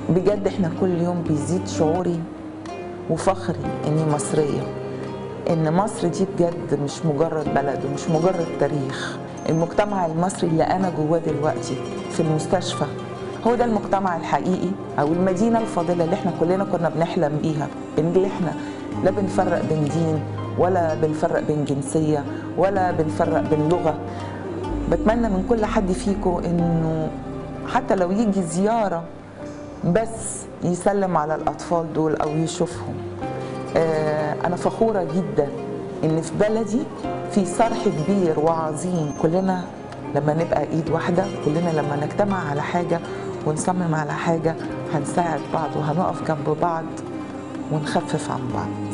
بجد احنا كل يوم بيزيد شعوري وفخري اني مصريه ان مصر دي بجد مش مجرد بلد ومش مجرد تاريخ المجتمع المصري اللي انا جواه دلوقتي في المستشفى هو ده المجتمع الحقيقي او المدينه الفاضله اللي احنا كلنا كنا بنحلم بيها ان احنا لا بنفرق بين دين ولا بنفرق بين جنسيه ولا بنفرق بين لغه بتمنى من كل حد فيكم انه حتى لو يجي زياره بس يسلم على الاطفال دول او يشوفهم آه، انا فخوره جدا ان في بلدي في صرح كبير وعظيم كلنا لما نبقى ايد واحده كلنا لما نجتمع على حاجه ونصمم على حاجه هنساعد بعض وهنقف جنب بعض ونخفف عن بعض